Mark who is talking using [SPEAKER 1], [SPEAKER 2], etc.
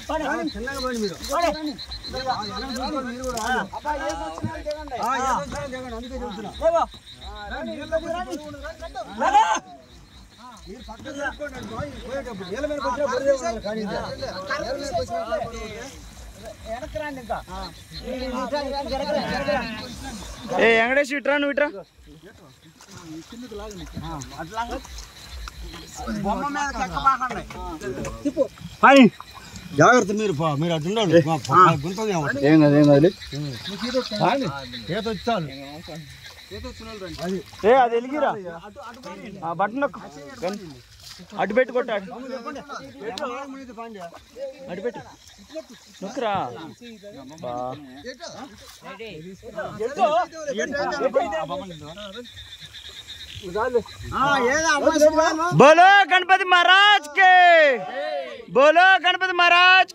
[SPEAKER 1] చిన్నగా పోండి మీరు ఆ, వెనక చూసుకోండి మీరు కూడా ఆ, ఏదో వచ్చినా దిగండి. అందుకే చెబుతున్నా మీరు పక్కన చూసుకోండి అనుకో, ఇది పోయేటప్పుడు నీళ్ళ మీదకి వచ్చినా బురద ఉండాలి కానీ ఇది. నీళ్ళ మీదకి వచ్చినా బురద ఉంటే
[SPEAKER 2] ఏ వెంకటేష్ ఇట్రా నువ్వు ఇట్రా
[SPEAKER 1] పని జాగ్రత్త మీరు పా, మీరు అటు ఉండండి పా, పా, గుంతనే ఉంటుంది.
[SPEAKER 2] ఏం కాదు ఏం కాదు
[SPEAKER 1] ఈత వచ్చాను
[SPEAKER 2] ఏ అది వెలిగిరా ఆ బటన్ నొక్కు గన్. అటు పెట్టి కొట్టాడు అటు పెట్టు నొక్కురా బా. बोलो गणपति महाराज के बोलो गणपति महाराज